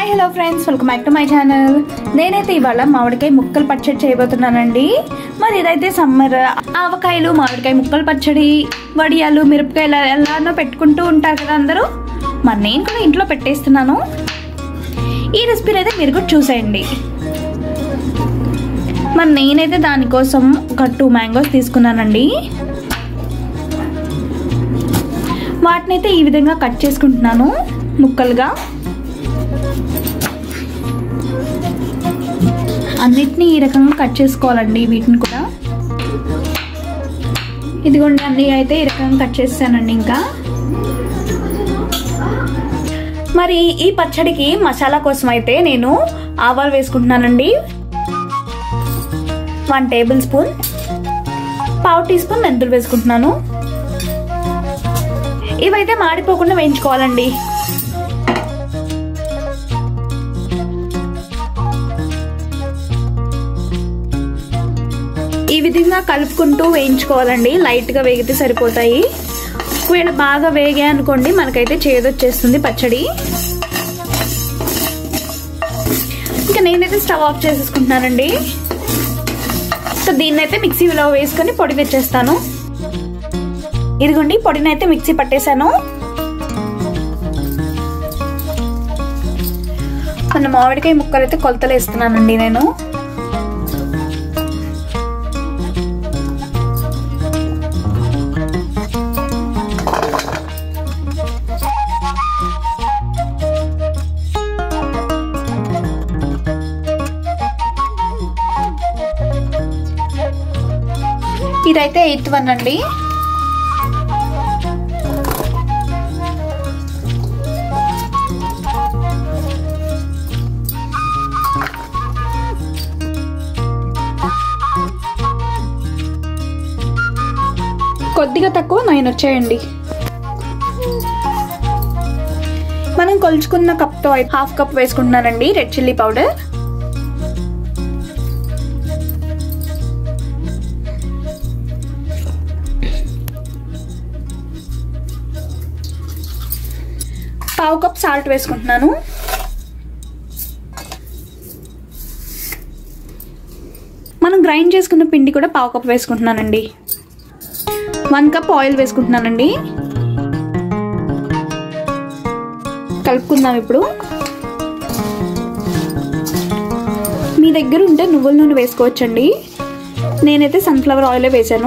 hi hello friends welcome back to my channel నేనైతే ఇవాళ మామిడికాయ ముక్కలు పచ్చడి చేయబోతున్నానండి మరి ఇదైతే సమ్మర్ ఆవకాయలు మామిడికాయ ముక్కలు పచ్చడి వడియాలు మిరపకాయలు ఎలానో పెట్టుకుంటూ ఉంటారు కదా అందరూ మరి నేను కూడా ఇంట్లో పెట్టేస్తున్నాను ఈ రెసిపీని అయితే మీరు కూడా చూసేయండి మరి నేనైతే దానికోసం ఒక టూ మ్యాంగోస్ తీసుకున్నానండి వాటిని అయితే ఈ విధంగా కట్ చేసుకుంటున్నాను ముక్కలుగా అన్నిటినీ ఈ రకంగా కట్ చేసుకోవాలండి వీటిని కూడా ఇదిగోండి అన్ని అయితే ఈ రకంగా కట్ చేస్తానండి ఇంకా మరి ఈ పచ్చడికి మసాలా కోసం అయితే నేను ఆవాలు వేసుకుంటున్నానండి వన్ టేబుల్ స్పూన్ పావు టీ స్పూన్ మెంతులు వేసుకుంటున్నాను ఇవైతే మాడిపోకుండా వేయించుకోవాలండి ఈ విధంగా కలుపుకుంటూ వేయించుకోవాలండి లైట్గా వేగితే సరిపోతాయి ఒకవేళ బాగా వేగాయి అనుకోండి మనకైతే చేదొచ్చేస్తుంది పచ్చడి ఇంకా నేనైతే స్టవ్ ఆఫ్ చేసేసుకుంటున్నానండి సో దీన్నైతే మిక్సీలో వేసుకొని పొడి తెచ్చేస్తాను ఇదిగోండి పొడిని అయితే మిక్సీ పట్టేశాను మన మామిడికాయ ముక్కలు అయితే కొలతలు వేస్తున్నానండి నేను ఇదైతే ఎయిత్ వన్ అండి కొద్దిగా తక్కువ నైన్ వచ్చాయండి మనం కొలుచుకున్న కప్తో హాఫ్ కప్ వేసుకుంటున్నానండి రెడ్ చిల్లీ పౌడర్ పావు కప్ సాల్ట్ వేసుకుంటున్నాను మనం గ్రైండ్ చేసుకున్న పిండి కూడా పావు కప్ వేసుకుంటున్నానండి వన్ కప్ ఆయిల్ వేసుకుంటున్నానండి కలుపుకుందాం ఇప్పుడు మీ దగ్గర ఉంటే నువ్వుల నూనె వేసుకోవచ్చండి నేనైతే సన్ఫ్లవర్ ఆయిలే వేసాను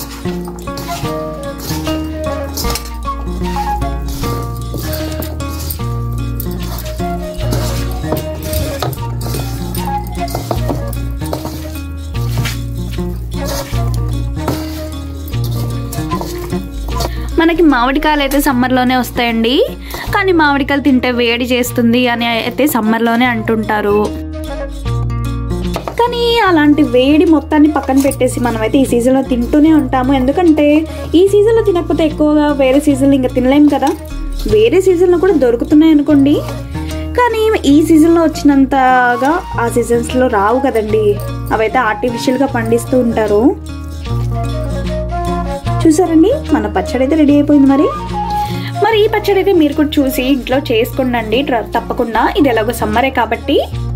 మనకి మామిడికాయలు అయితే సమ్మర్లోనే వస్తాయండి కానీ మామిడికాయలు తింటే వేడి చేస్తుంది అని అయితే సమ్మర్లోనే అంటుంటారు కానీ అలాంటి వేడి మొత్తాన్ని పక్కన పెట్టేసి మనమైతే ఈ సీజన్లో తింటూనే ఉంటాము ఎందుకంటే ఈ సీజన్లో తినకపోతే ఎక్కువగా వేరే సీజన్లో ఇంకా తినలేం కదా వేరే సీజన్లో కూడా దొరుకుతున్నాయి అనుకోండి కానీ ఈ సీజన్లో వచ్చినంతగా ఆ సీజన్స్లో రావు కదండి అవైతే ఆర్టిఫిషియల్గా పండిస్తూ ఉంటారు చూసారండి మన పచ్చడి అయితే రెడీ అయిపోయింది మరి మరి ఈ పచ్చడి అయితే మీరు కూడా చూసి ఇంట్లో చేసుకోండి తప్పకుండా ఇది ఎలాగో సమ్మరే కాబట్టి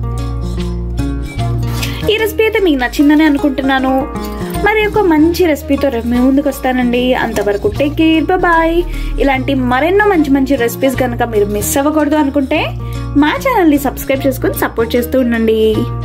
ఈ రెసిపీ అయితే మీకు నచ్చిందని అనుకుంటున్నాను మరి ఒక మంచి రెసిపీతో మీ ముందుకు వస్తానండి అంతవరకు టేక్ కేర్ బాయ్ ఇలాంటి మరెన్నో మంచి మంచి రెసిపీస్ కనుక మీరు మిస్ అవ్వకూడదు అనుకుంటే మా ఛానల్ని సబ్స్క్రైబ్ చేసుకొని సపోర్ట్ చేస్తూ ఉండండి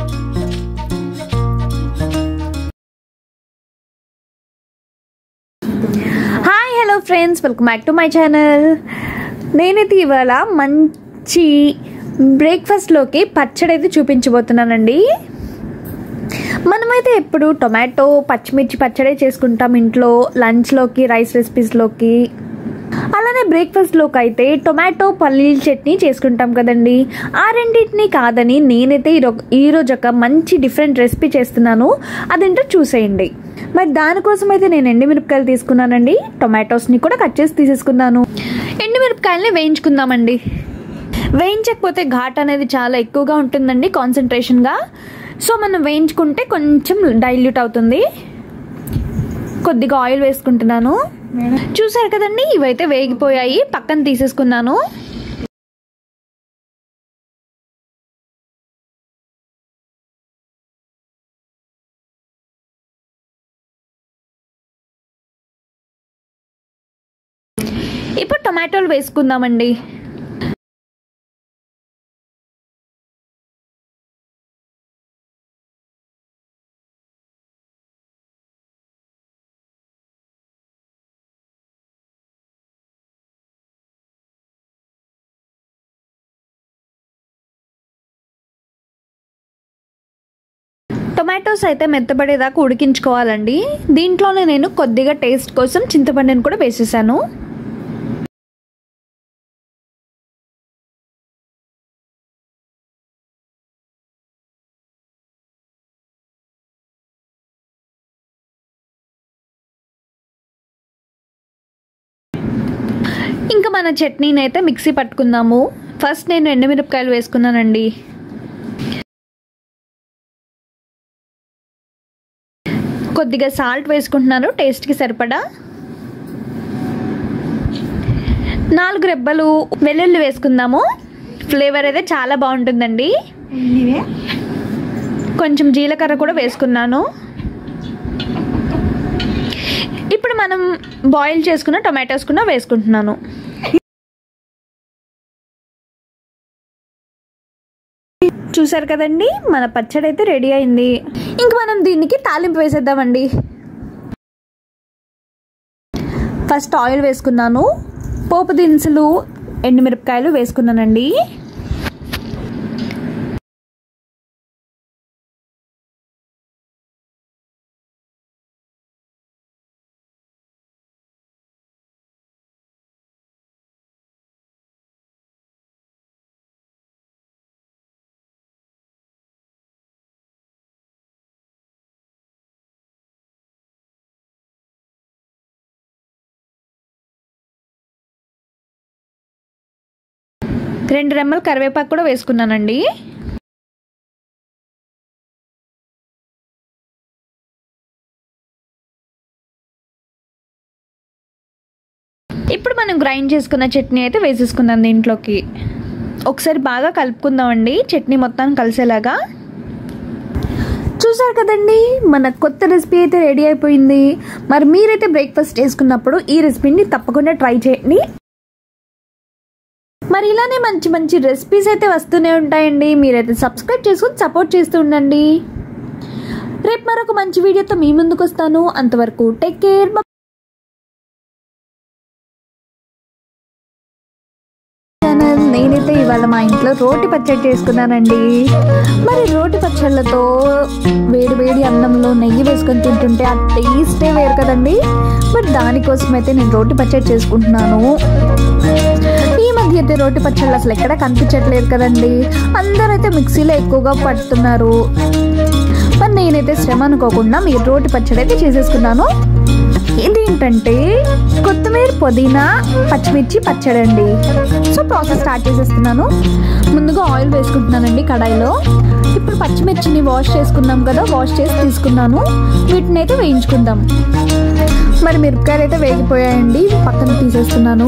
hi hello friends welcome back to my channel నేనైతే ఇవాళ మంచి బ్రేక్ఫాస్ట్లోకి పచ్చడి అయితే చూపించబోతున్నానండి మనమైతే ఎప్పుడు టొమాటో పచ్చిమిర్చి పచ్చడి చేసుకుంటాం ఇంట్లో లంచ్లోకి రైస్ రెసిపీస్లోకి అలానే బ్రేక్ఫాస్ట్లోకి అయితే టొమాటో పల్లీల చట్నీ చేసుకుంటాం కదండి ఆ రెండింటిని కాదని నేనైతే ఈరోజు ఒక మంచి డిఫరెంట్ రెసిపీ చేస్తున్నాను అదేంటో చూసేయండి మరి దానికోసం అయితే నేను ఎండుమిరపకాయలు తీసుకున్నానండి టొమాటోస్ని కూడా కట్ చేసి తీసేసుకున్నాను ఎండుమిరపకాయలని వేయించుకుందామండి వేయించకపోతే ఘాట్ అనేది చాలా ఎక్కువగా ఉంటుందండి కాన్సన్ట్రేషన్గా సో మనం వేయించుకుంటే కొంచెం డైల్యూట్ అవుతుంది కొద్దిగా ఆయిల్ వేసుకుంటున్నాను చూసారు కదండి ఇవైతే వేగిపోయాయి పక్కన తీసేసుకున్నాను ఇప్పుడు టొమాటోలు వేసుకుందామండి టొమాటోస్ అయితే మెత్తబడేదాకా ఉడికించుకోవాలండి దీంట్లోనే నేను కొద్దిగా టేస్ట్ కోసం చింతపండుని కూడా వేసేసాను ఇంకా మన చట్నీని అయితే మిక్సీ పట్టుకుందాము ఫస్ట్ నేను ఎండుమిరపకాయలు వేసుకున్నానండి కొద్దిగా సాల్ట్ వేసుకుంటున్నాను టేస్ట్కి సరిపడా నాలుగు రెబ్బలు వెల్లుల్లి వేసుకుందాము ఫ్లేవర్ అయితే చాలా బాగుంటుందండి కొంచెం జీలకర్ర కూడా వేసుకున్నాను ఇప్పుడు మనం బాయిల్ చేసుకున్న టొమాటోస్ కూడా వేసుకుంటున్నాను చూసారు కదండి మన పచ్చడి అయితే రెడీ అయింది ఇంక మనం దీనికి తాలింపు వేసేద్దామండి ఫస్ట్ ఆయిల్ వేసుకున్నాను పోపు దినుసులు ఎండుమిరపకాయలు వేసుకున్నానండి రెండు రెమ్మలు కరివేపాకు కూడా వేసుకున్నానండి ఇప్పుడు మనం గ్రైండ్ చేసుకున్న చట్నీ అయితే వేసేసుకుందాం దీంట్లోకి ఒకసారి బాగా కలుపుకుందామండి చట్నీ మొత్తం కలిసేలాగా చూసారు కదండి మన కొత్త రెసిపీ అయితే రెడీ అయిపోయింది మరి మీరైతే బ్రేక్ఫాస్ట్ చేసుకున్నప్పుడు ఈ రెసిపీని తప్పకుండా ట్రై చేయండి మరి ఇలానే మంచి మంచి రెసిపీస్ అయితే వస్తూనే ఉంటాయండి మీరైతే సబ్స్క్రైబ్ చేసుకుని సపోర్ట్ చేస్తూ ఉండండి రేపు మరొక మంచి వీడియోతో మీ ముందుకు వస్తాను అంతవరకు టేక్ కేర్ నేనైతే ఇవాళ మా ఇంట్లో రోటి పచ్చడి చేసుకున్నానండి మరి రోటి పచ్చళ్ళతో వేడి వేడి అన్నంలో నెయ్యి వేసుకొని తింటుంటే ఆ టేస్టే వేరు కదండి మరి దానికోసం అయితే నేను రోటి పచ్చడి చేసుకుంటున్నాను ఈ మధ్య అయితే రోటి పచ్చళ్ళు అసలు ఎక్కడ కనిపించట్లేదు కదండి అందరూ అయితే మిక్సీలో ఎక్కువగా పడుతున్నారు మరి నేనైతే శ్రమ అనుకోకుండా మీ రోటి పచ్చడి అయితే చేసేసుకున్నాను ఇదేంటంటే కొత్తిమీర పుదీనా పచ్చిమిర్చి పచ్చడి అండి సో ప్రాసెస్ స్టార్ట్ చేసేస్తున్నాను ముందుగా ఆయిల్ వేసుకుంటున్నానండి కడాయిలో ఇప్పుడు పచ్చిమిర్చిని వాష్ చేసుకున్నాం కదా వాష్ చేసి తీసుకున్నాను వీటిని అయితే వేయించుకుందాం మరి మిరపకాయలు అయితే వేగిపోయాయండి పక్కన తీసేస్తున్నాను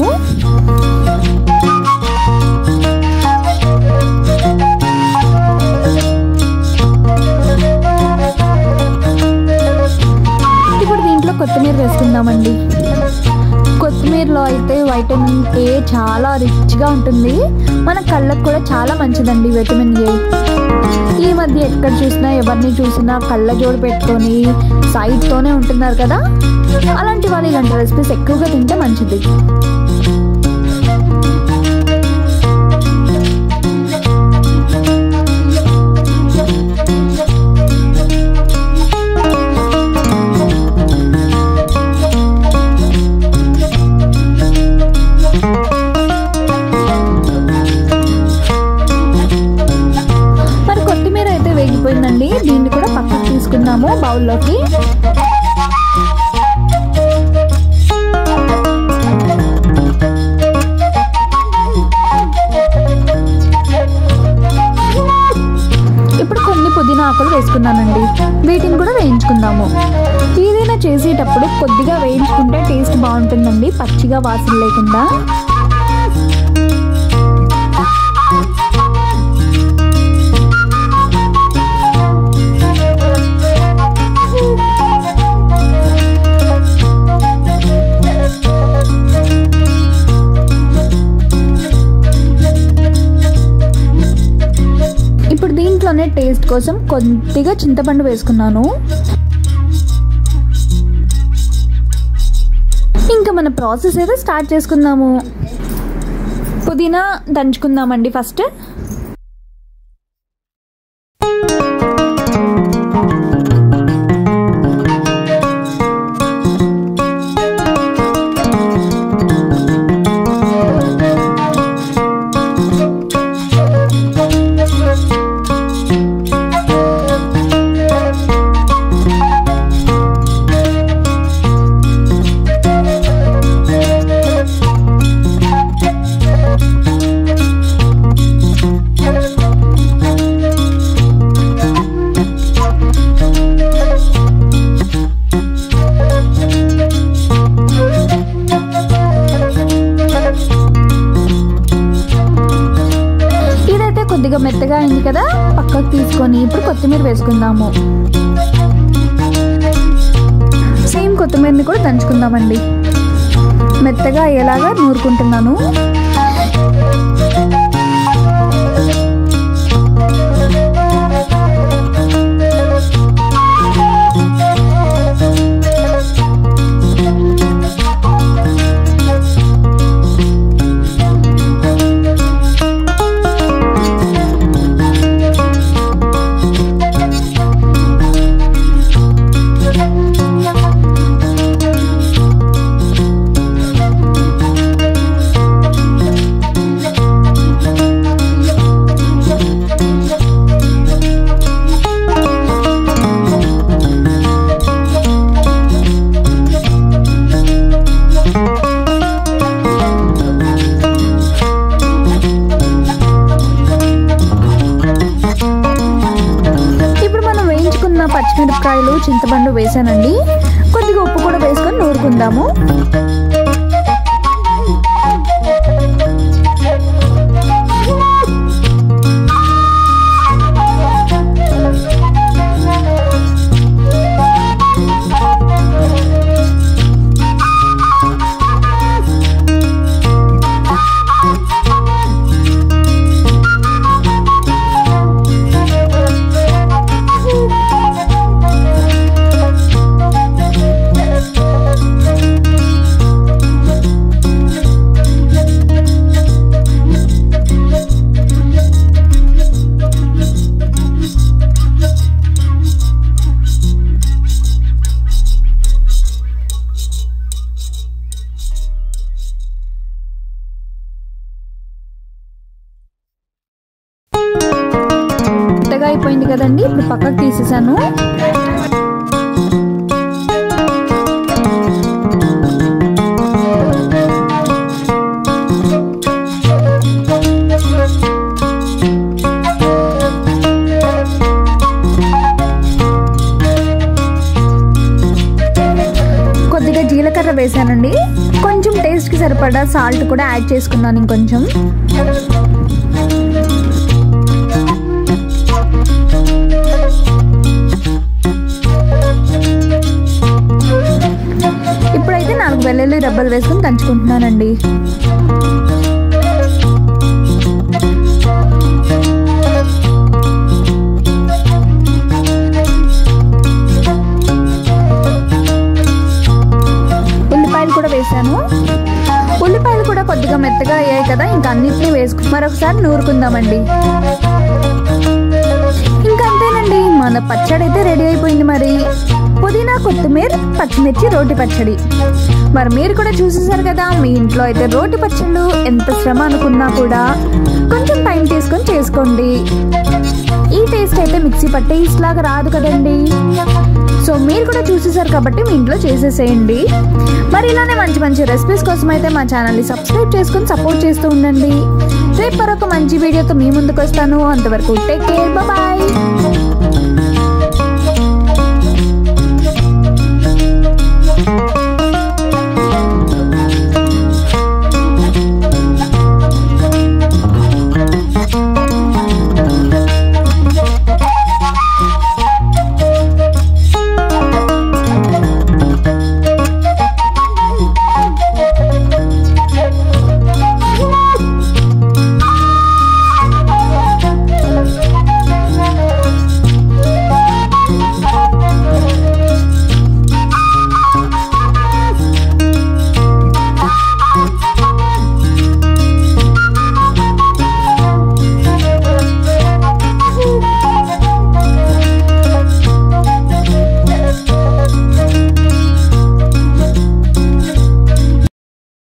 ఇప్పుడు దీంట్లో కొత్తిమీర వేసుకుందామండి కొత్తిమీరలో అయితే వైటమిన్ ఏ చాలా రిచ్గా ఉంటుంది మన కళ్ళకు కూడా చాలా మంచిదండి విటమిన్ ఏ ఈ మధ్య ఎక్కడ చూసినా ఎవరిని చూసినా కళ్ళ జోడు పెట్టుకొని సైడ్తోనే ఉంటున్నారు కదా అలాంటి వాళ్ళు ఇలాంటి రెసిపీస్ ఎక్కువగా తింటే మంచిది మరి కొత్తిమీర అయితే వేగిపోయిందండి దీన్ని కూడా పక్కకు తీసుకున్నాము బౌల్లోకి ఇప్పుడు కొన్ని పుదీనా ఆకులు వేసుకున్నానండి వీటిని కూడా వేయించుకుందాము ఏదైనా చేసేటప్పుడు కొద్దిగా వేయించుకుంటే టేస్ట్ బాగుంటుందండి పచ్చిగా వాసన లేకుండా కోసం కొద్దిగా చింతపండు వేసుకున్నాను ఇంకా మన ప్రాసెస్ అయితే స్టార్ట్ చేసుకుందాము పుదీనా దంచుకుందామండి ఫస్ట్ ఇదైతే కొద్దిగా మెత్తగా అయింది కదా పక్కకు తీసుకొని ఇప్పుడు కొత్తిమీర వేసుకుందాము సేమ్ కొత్తిమీరని కూడా దంచుకుందామండి మెత్తగా అయ్యేలాగా నూరుకుంటున్నాను ఇప్పుడు మనం వేయించుకున్న పచ్చిమిరపకాయలు చింతపండు వేసానండి కొద్దిగా ఉప్పు కూడా వేసుకొని నూరుకుందాము మెత్తగా అయిపోయింది కదండి ఇప్పుడు పక్కకు తీసేసాను కొద్దిగా జీలకర్ర వేసానండి కొంచెం టేస్ట్కి సరిపడా సాల్ట్ కూడా యాడ్ చేసుకున్నాను ఇంకొంచెం ఇప్పుడైతే నాలుగు వెల్లుల్లి రబ్బలు వేసుకొని దంచుకుంటున్నానండి ఉల్లిపాయలు కూడా వేసాను ఉల్లిపాయలు కూడా కొద్దిగా మెత్తగా అయ్యాయి కదా ఇంకా అన్నిటినీ వేసుకు మరొకసారి నూరుకుందామండి ఇంకా అంతేనండి మన పచ్చడి అయితే రెడీ అయిపోయింది మరి పుదీనా కొత్తిమీర పచ్చిమిర్చి రోటి పచ్చడి మరి మీరు కూడా చూసేసారు కదా మీ ఇంట్లో అయితే రోటి పచ్చళ్ళు ఎంత శ్రమ అనుకున్నా కూడా కొంచెం టైం తీసుకొని చేసుకోండి ఈ టేస్ట్ అయితే మిక్సీ పట్టే టేస్ట్ లాగా రాదు కదండి సో మీరు కూడా చూసేసారు కాబట్టి మీ ఇంట్లో చేసేసేయండి మరి ఇలానే మంచి మంచి రెసిపీస్ కోసం అయితే మా ఛానల్ని సబ్స్క్రైబ్ చేసుకొని సపోర్ట్ చేస్తూ ఉండండి రేపు మరొక మంచి వీడియోతో మీ ముందుకు వస్తాను అంతవరకు టేక్ కేర్ బాయ్